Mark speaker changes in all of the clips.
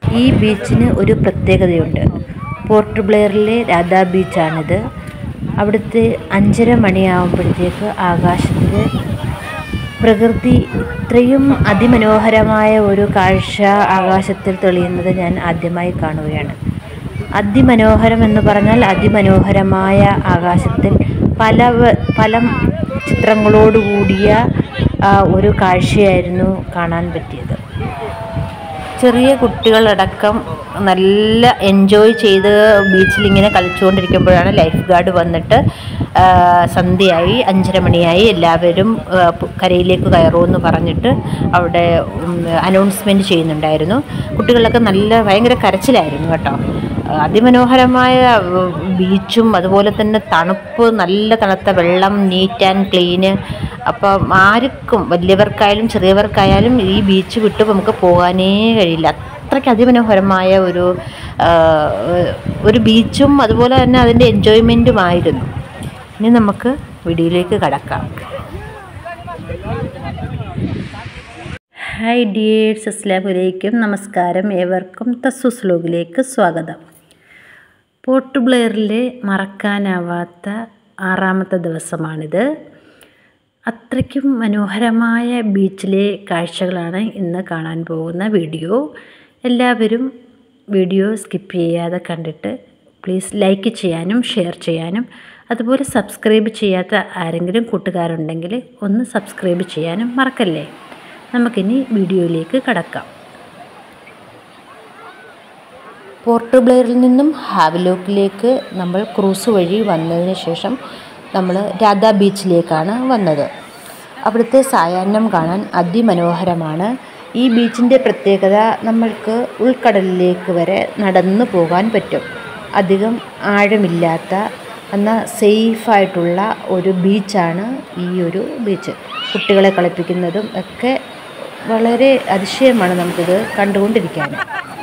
Speaker 1: ഈ ബീച്ചിന് ഒരു പ്രത്യേകതയുണ്ട് പോർട്ട് ബ്ലെയറിലെ രാധാ ബീച്ചാണിത് അവിടുത്തെ അഞ്ചര മണിയാകുമ്പോഴത്തേക്ക് ആകാശത്തിൽ പ്രകൃതി ഇത്രയും അതിമനോഹരമായ ഒരു കാഴ്ച ആകാശത്തിൽ തെളിയുന്നത് ഞാൻ ആദ്യമായി കാണുകയാണ് അതിമനോഹരം എന്ന് പറഞ്ഞാൽ അതിമനോഹരമായ ആകാശത്തിൽ പല വ- പല ചിത്രങ്ങളോടുകൂടിയ ആ, ഒരു കാഴ്ചയായിരുന്നു കാണാൻ പറ്റിയത് ചെറിയ കുട്ടികളടക്കം നല്ല എൻജോയ് ചെയ്ത് ബീച്ചിൽ ഇങ്ങനെ കളിച്ചുകൊണ്ടിരിക്കുമ്പോഴാണ് ലൈഫ് ഗാർഡ് വന്നിട്ട് ആ, സന്ധ്യയായി അഞ്ചര മണിയായി എല്ലാവരും ആ, പ് കരയിലേക്ക് കയറുമെന്ന് പറഞ്ഞിട്ട് അവിടെ അനൗൺസ്മെൻറ്റ് ചെയ്യുന്നുണ്ടായിരുന്നു കുട്ടികളൊക്കെ നല്ല ഭയങ്കര കരച്ചിലായിരുന്നു കേട്ടോ ആ, അതിമനോഹരമായ ഉം, ബീച്ചും അതുപോലെ തന്നെ തണുപ്പ് നല്ല തണുത്ത വെള്ളം നീറ്റ് ആൻഡ് ക്ലീന് അപ്പം ആർക്കും വലിയവർക്കായാലും ചെറിയവർക്കായാലും ഈ ബീച്ച് വിട്ട് നമുക്ക് പോകാനേ കഴിയില്ല അത്രയ്ക്ക് അതിമനോഹരമായ ഒരു ആ, ഒരു ബീച്ചും അതുപോലെ തന്നെ അതിൻ്റെ എൻജോയ്മെൻറ്റുമായിരുന്നു ഇനി നമുക്ക് വീഡിയോയിലേക്ക് കടക്കാം ഹായ് ഡിയേഴ്സ് അസ്ലാം വലൈക്കും നമസ്കാരം ഏവർക്കും തസ്സുസ് ലോഗിലേക്ക് സ്വാഗതം പോർട്ട് ബ്ലെയറിലെ മറക്കാനാവാത്ത ആറാമത്തെ ദിവസമാണിത് അത്രയ്ക്കും മനോഹരമായ ബീച്ചിലെ കാഴ്ചകളാണ് ഇന്ന് കാണാൻ പോകുന്ന വീഡിയോ എല്ലാവരും വീഡിയോ സ്കിപ്പ് ചെയ്യാതെ കണ്ടിട്ട് പ്ലീസ് ലൈക്ക് ചെയ്യാനും ഷെയർ ചെയ്യാനും അതുപോലെ സബ്സ്ക്രൈബ് ചെയ്യാത്ത ആരെങ്കിലും കൂട്ടുകാരുണ്ടെങ്കിൽ ഒന്ന് സബ്സ്ക്രൈബ് ചെയ്യാനും മറക്കല്ലേ നമുക്കിനി വീഡിയോയിലേക്ക് കടക്കാം പോർട്ട് ബ്ലെയറിൽ നിന്നും ഹാവലോക്കിലേക്ക് നമ്മൾ ക്രൂസ് വഴി വന്നതിന് ശേഷം നമ്മൾ രാധാ ബീച്ചിലേക്കാണ് വന്നത് അവിടുത്തെ സായാഹ്നം കാണാൻ അതിമനോഹരമാണ് ഈ ബീച്ചിൻ്റെ പ്രത്യേകത നമ്മൾക്ക് ഉൾക്കടലിലേക്ക് വരെ നടന്നു പോകാൻ പറ്റും അധികം ആഴമില്ലാത്ത എന്നാൽ സേഫായിട്ടുള്ള ഒരു ബീച്ചാണ് ഈ ഒരു ബീച്ച് കുട്ടികളെ കളിപ്പിക്കുന്നതും ഒക്കെ വളരെ അതിശയമാണ് നമുക്കിത് കണ്ടുകൊണ്ടിരിക്കാൻ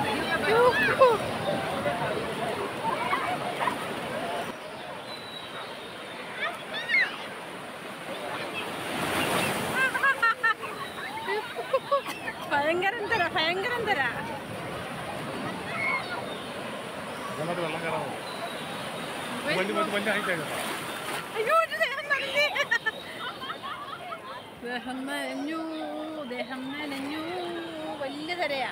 Speaker 2: ഭയങ്കരം തരാ ഭയങ്കരം തരാ
Speaker 3: അങ്ങോട്ട് വെള്ളം കയറാമോ വലിയ വലിയ വലിയ ഹൈറ്റ് ആയിരുന്നു
Speaker 2: അയ്യോ ഒരു ദേഹം നനഞ്ഞ്. ദേഹം നനഞ്ഞു ദേഹം നനഞ്ഞു വലിയ തരയാ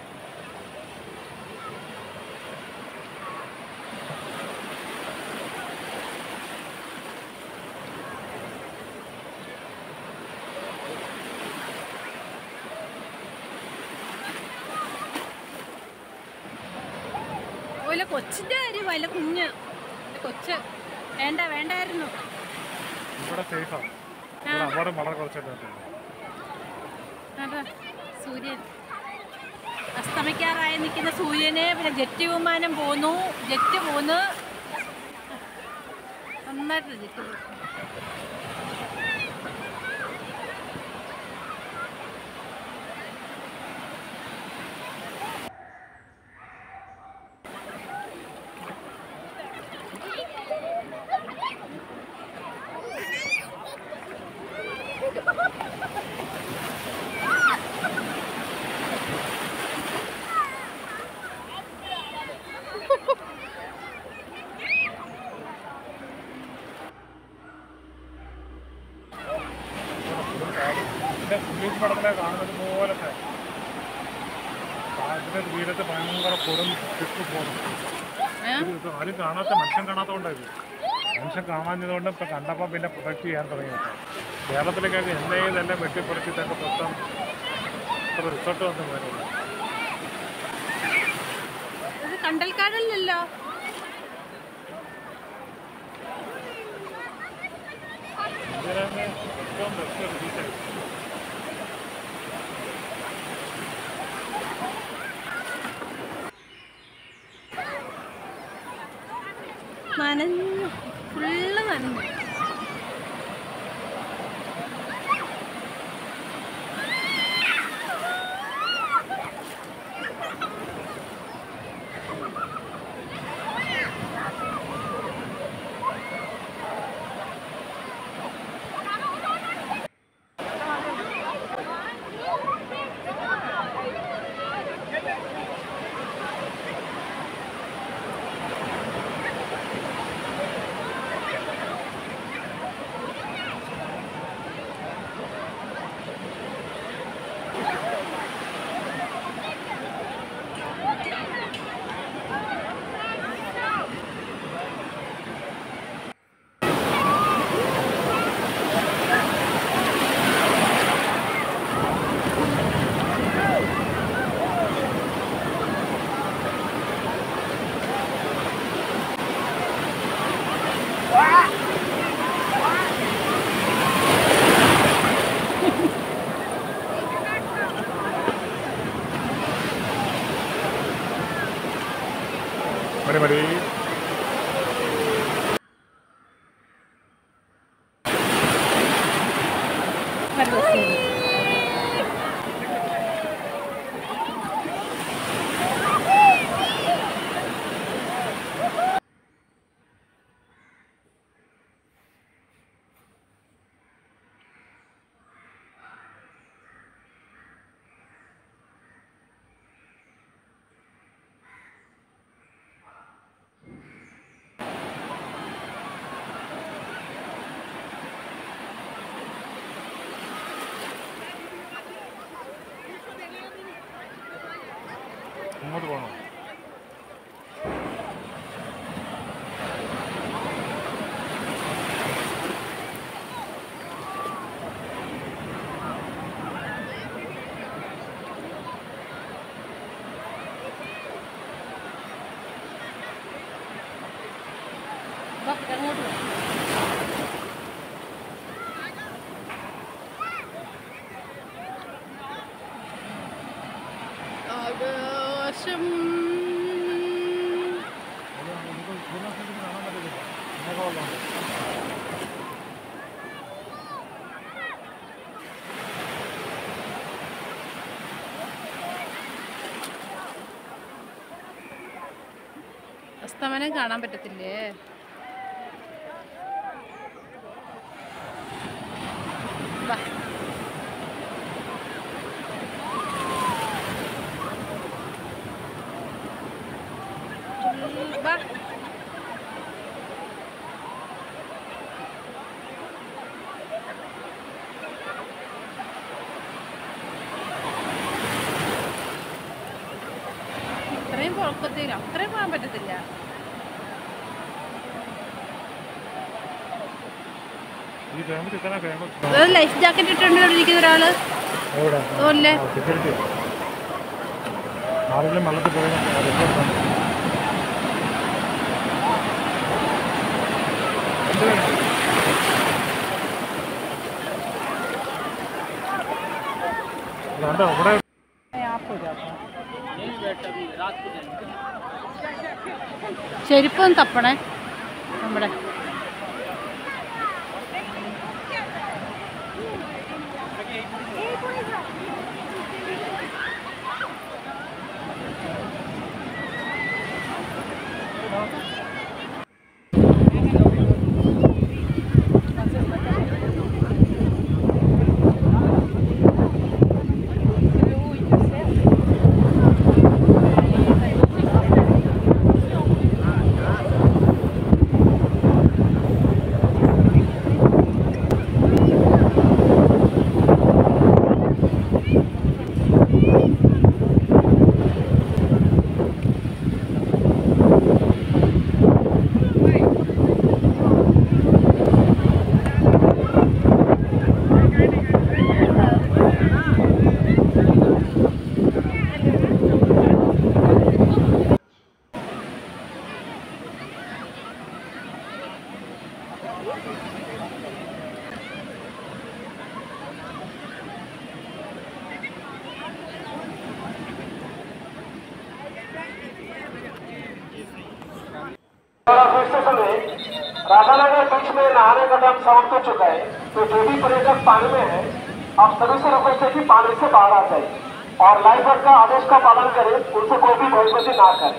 Speaker 2: ഓല കൊച്ചിന്റെ കാര്യം വല്ല കുഞ്ഞ് ഒരു കൊച്ച് വേണ്ട വേണ്ടായിരുന്നു
Speaker 3: ഇവിടെ സേഫാണ് ഇവിടെ അപകടം വളരെ കുറച്ചിട്ടുണ്ട്
Speaker 2: അതാ സൂര്യൻ അസ്തമിക്കാറായി നിൽക്കുന്ന സൂര്യനെ പിന്നെ ജെറ്റ് വിമാനം പോന്നു ജെറ്റ് പോന്ന് നന്നായിട്ട് ജെറ്റ് പോന്നു
Speaker 3: പിന്നെ ഇംഗ്ലീഷ് പടത്തിലെ കാണുന്നത് പോലത്തെ കാട്ടിന്റെ തീരത്ത് ഭയങ്കര കൊടും ചുറ്റു പോകും
Speaker 2: ഏ?
Speaker 3: ഇത് ആരും കാണാത്ത മനുഷ്യൻ കാണാത്തതുകൊണ്ടായിരുന്നു മനുഷ്യൻ കാണാഞ്ഞതുകൊണ്ട് ഇപ്പം കണ്ടപ്പോൾ പിന്നെ പ്രൊട്ടക്ട് ചെയ്യാൻ തുടങ്ങി കേരളത്തിലേക്കൊക്കെ എന്നെയും തന്നെ വെട്ടിപ്പുറച്ചിട്ടൊക്കെ മൊത്തം ഇത്ര റിസോർട്ട് വന്ന് പോയത്
Speaker 2: ഇത് കണ്ടൽക്കാടല്ലല്ലോ
Speaker 3: ഇതിനെ ഏറ്റവും ബെസ്റ്റ് റിലീസായി
Speaker 2: നനഞ്ഞു ഫുള്ള് നനഞ്ഞു
Speaker 3: മതി മതി ഇങ്ങോട്ട് പോകണോ
Speaker 2: വാ, അങ്ങോട്ട് വാ. ആകാശം
Speaker 3: കാണാൻ പറ്റില്ല ഇങ്ങനെയൊക്കെ ഉള്ളതുകൊണ്ട്
Speaker 2: അസ്തമനം കാണാൻ പറ്റത്തില്ലേ വാ. വാ. ഇത്രയും പൊക്കത്തില്ല അത്രയും പോകാൻ പറ്റത്തില്ല
Speaker 3: ഈ ഫേമസ് ഇത്ര ഫേമസ്
Speaker 2: അത് ലൈഫ് ജാക്കറ്റ് ഇട്ടുകൊണ്ട് ഇവിടെ ഇരിക്കുന്ന ഒരാള്
Speaker 3: എവിടെ
Speaker 2: ഓല്ലേ
Speaker 3: സെക്യൂരിറ്റി ആരെങ്കിലും വെള്ളത്തിൽ പോയി റിപ്പോർട്ട് ഉണ്ട് കണ്ടോ ഇവിടെ
Speaker 2: ചെരുപ്പം തപ്പണേ നമ്മുടെ
Speaker 4: और स्टेशन में राधानगर बीच में नहाने का टाइम समाप्त हो चुका है तो जो भी पर्यटक पानी में है आप सभी से रिक्वेस्ट है कि पानी से बाहर आ जाए और लाइफ गार्ड का आदेश का पालन करें उनसे कोई भी भयभीति ना करें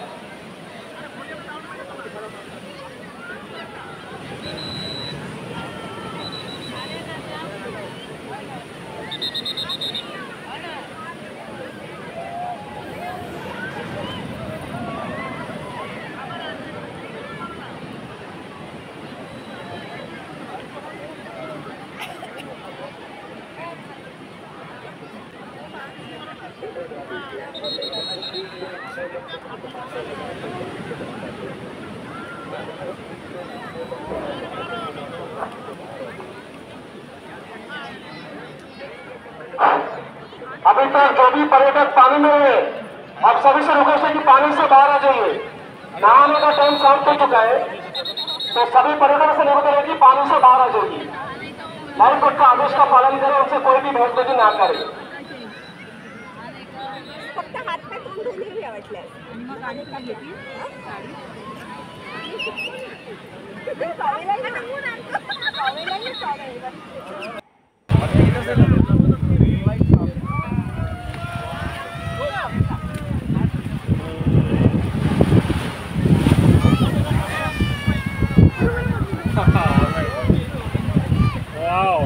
Speaker 4: अभी तक जो भी पर्यटक पानी में है आप सभी से रिक्वेस्ट है कि पानी से बाहर आ जाइए नहाने का टाइम समाप्त हो चुका है तो सभी पर्यटकों से निवेदन है कि पानी से बाहर आ जाइए लाइफ गार्ड का आदेश का पालन करें उनसे कोई भी भेदभाव ना करें
Speaker 5: फक्त हात पाय तोंड धुवून यावं
Speaker 3: Wow.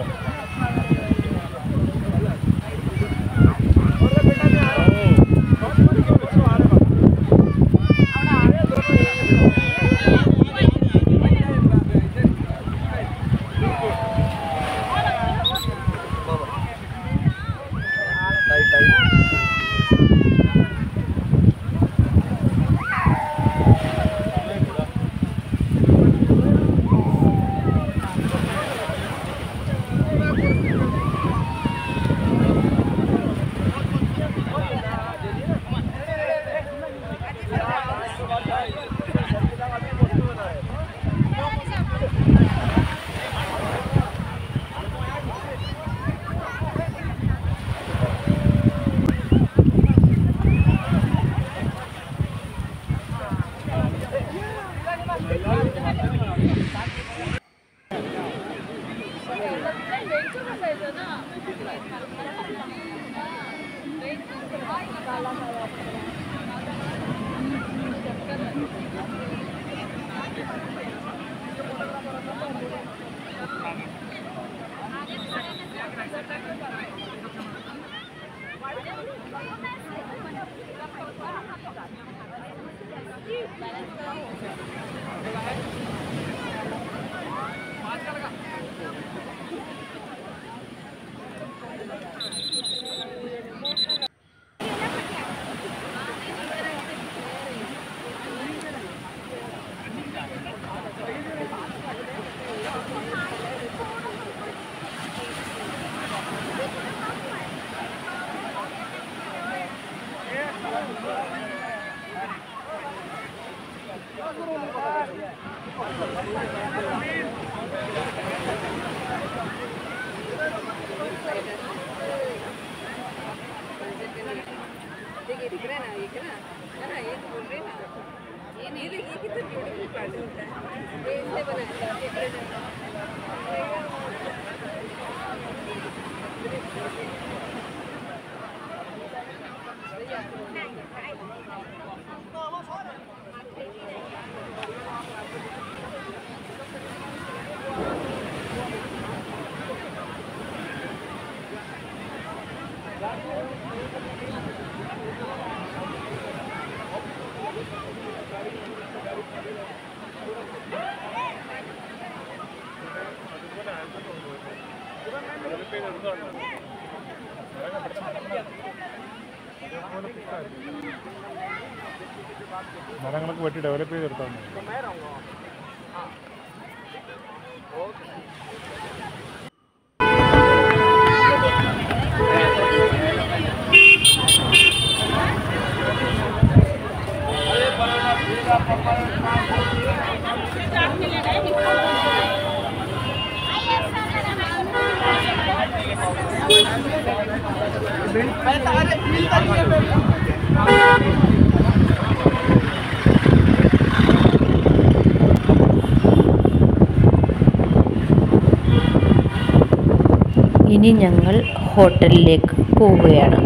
Speaker 5: देखिए दिख रहा है ना ये क्या है ना ये तो बोल रहे हैं ना ये नहीं ये कितना ब्यूटीफुल प्लांट होता है ये इससे बनाया है डेकोरेशन
Speaker 3: മരങ്ങളൊക്കെ വെട്ടി ഡെവലപ്പ് ചെയ്തെടുത്താൽ മതി
Speaker 1: ഇനി ഞങ്ങൾ ഹോട്ടലിലേക്ക് പോവുകയാണ്